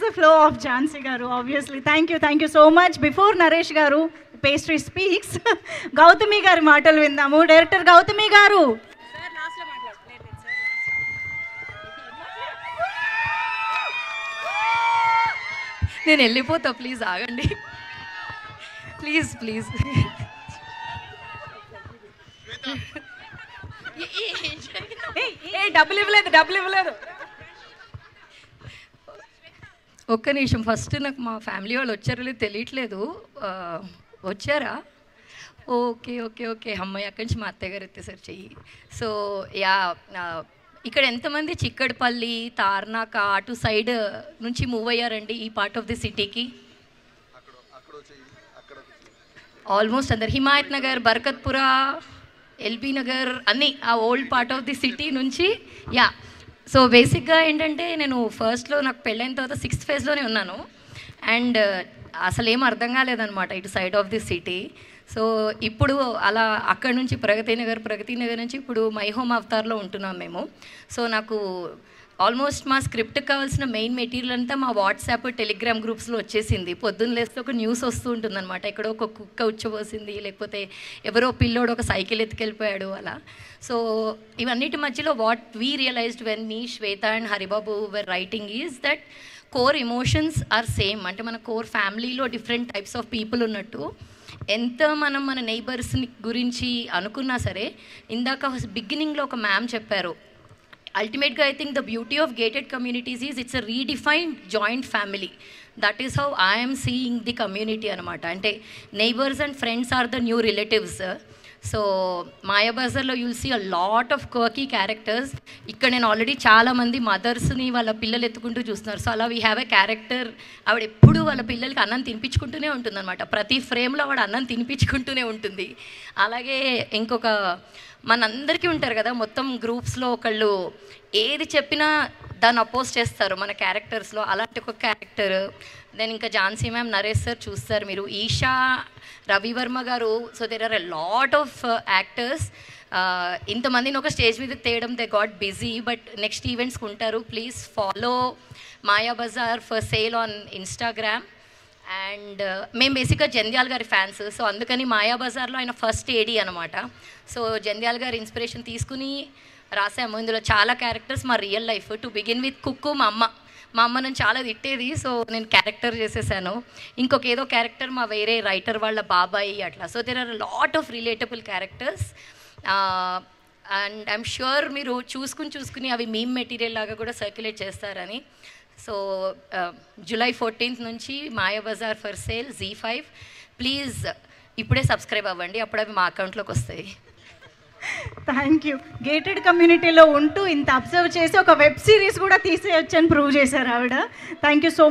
the flow of Jhansi garu obviously thank you thank you so much before Naresh garu pastry speaks Gautami గారి మాటలు విందాము director Gautami గారు నేను వెళ్ళిపోతా ప్లీజ్ ఆగండి ప్లీజ్ ప్లీజ్ ఏ డబ్బులు ఇవ్వలేదు డబ్బులు ఇవ్వలేదు ఒక్క నిమిషం ఫస్ట్ నాకు మా ఫ్యామిలీ వాళ్ళు వచ్చారో లేదో తెలియట్లేదు ఆ, వచ్చారా ఓకే ఓకే ఓకే అమ్మాయి అక్కడి నుంచి మా అత్తయ్య గారు ఎత్తేసారు చెయ్యి సో యా ఆ, ఇక్కడ ఎంతమంది చిక్కడపల్లి తార్నాక అటు సైడ్ నుంచి మూవ్ అయ్యారండి ఈ పార్ట్ ఆఫ్ ది సిటీకి ఆల్మోస్ట్ అందరు హిమాయత్ నగర్ బర్కత్పుర ఎల్బీ నగర్ అన్నీ ఆ old part of the city నుంచి యా సో బేసిక్గా ఏంటంటే నేను ఫస్ట్లో నాకు పెళ్ళైన తర్వాత సిక్స్త్ ఫేజ్లోనే ఉన్నాను అండ్ అసలు ఏం అర్థం కాలేదన్నమాట ఇటు side of the city so ఇప్పుడు అలా అక్కడ నుంచి ప్రగతి నగర్ ప్రగతి నగర్ నుంచి ఇప్పుడు మై హోమ్ అవతార్లో ఉంటున్నాం మేము సో నాకు ఆల్మోస్ట్ మా స్క్రిప్ట్కి కావాల్సిన మెయిన్ మెటీరియల్ అంతా మా వాట్సాప్ టెలిగ్రామ్ గ్రూప్స్లో వచ్చేసింది పొద్దున్న లేస్తే ఒక న్యూస్ వస్తూ ఉంటుందన్నమాట ఎక్కడో ఒక కుక్క ఉచ్చబోసింది లేకపోతే ఎవరో పిల్లోడు ఒక సైకిల్ ఎత్తుకెళ్ళిపోయాడు అలా సో ఇవన్నిటి మధ్యలో what we realized when me Shweta and Haribabu were writing is that core emotions are same అంటే మన కోర్ ఫ్యామిలీలో డిఫరెంట్ టైప్స్ ఆఫ్ పీపుల్ ఉన్నట్టు ఎంత మనం మన నైబర్స్ని గురించి అనుకున్నా సరే ఇందాక బిగినింగ్లో ఒక మ్యామ్ చెప్పారు అల్టిమేట్గా I think the beauty of gated communities is it's a redefined joint family that is how I'm seeing the community అనమాట అంటే neighbours and friends are the new relatives so మాయాబజార్లో you'll see a lot of quirky characters ఇక్కడ నేను already చాలామంది మదర్స్ని వాళ్ళ పిల్లలు ఎత్తుకుంటూ చూస్తున్నారు so అలా వీ హ్యావ్ ఎ క్యారెక్టర్ ఆవిడ ఎప్పుడు వాళ్ళ పిల్లలకి అన్నం తినిపించుకుంటూనే ఉంటుందన్నమాట ప్రతి ఫ్రేమ్లో ఆవిడ అన్నం తినిపించుకుంటూనే ఉంటుంది అలాగే ఇంకొక మనందరికీ ఉంటారు కదా మొత్తం గ్రూప్స్లో ఒకళ్ళు ఏది చెప్పినా దాన్ని అపోజ్ చేస్తారు మన క్యారెక్టర్స్లో అలాంటి ఒక క్యారెక్టర్ దెన్ ఇంకా ఝాన్సీ మ్యామ్ నరేష్ సార్ చూస్తారు మీరు Eesha Ravivarma garu so there are a lot of actors ఇంతమందిని ఒక స్టేజ్ మీద తేయడం they got busy but next ఈవెంట్స్కి ఉంటారు please follow Maya Bazaar for sale on Instagram and మేము బేసిక్గా జంధ్యాల్ గారి ఫ్యాన్స్ సో అందుకని మాయా బజార్లో ఆయన ఫస్ట్ ఏడీ అనమాట సో జంధ్యాల్ గారి ఇన్స్పిరేషన్ తీసుకుని రాసాము ఇందులో చాలా క్యారెక్టర్స్ మా real life to begin with Kukku మా అమ్మ మా అమ్మ నన్ను చాలా తిట్టేది సో నేను క్యారెక్టర్ చేసేసాను ఇంకొక ఏదో క్యారెక్టర్ మా వేరే రైటర్ వాళ్ళ బాబాయి అట్లా so there are lot of relatable characters and I'm sure మీరు చూసుకుని చూసుకుని అవి మీమ్ మెటీరియల్ లాగా కూడా సర్క్యులేట్ చేస్తారని సో జూలై ఫోర్టీన్త్ నుంచి Maya Bazaar for sale Zee five please ఇప్పుడే సబ్స్క్రైబ్ అవ్వండి అప్పుడు అవి మా అకౌంట్లోకి వస్తాయి థ్యాంక్ యూ గేటెడ్ కమ్యూనిటీలో ఉంటూ ఇంత అబ్జర్వ్ చేసి ఒక వెబ్ సిరీస్ కూడా తీసేయొచ్చు అని ప్రూవ్ చేశారు ఆవిడ థ్యాంక్ యూ సో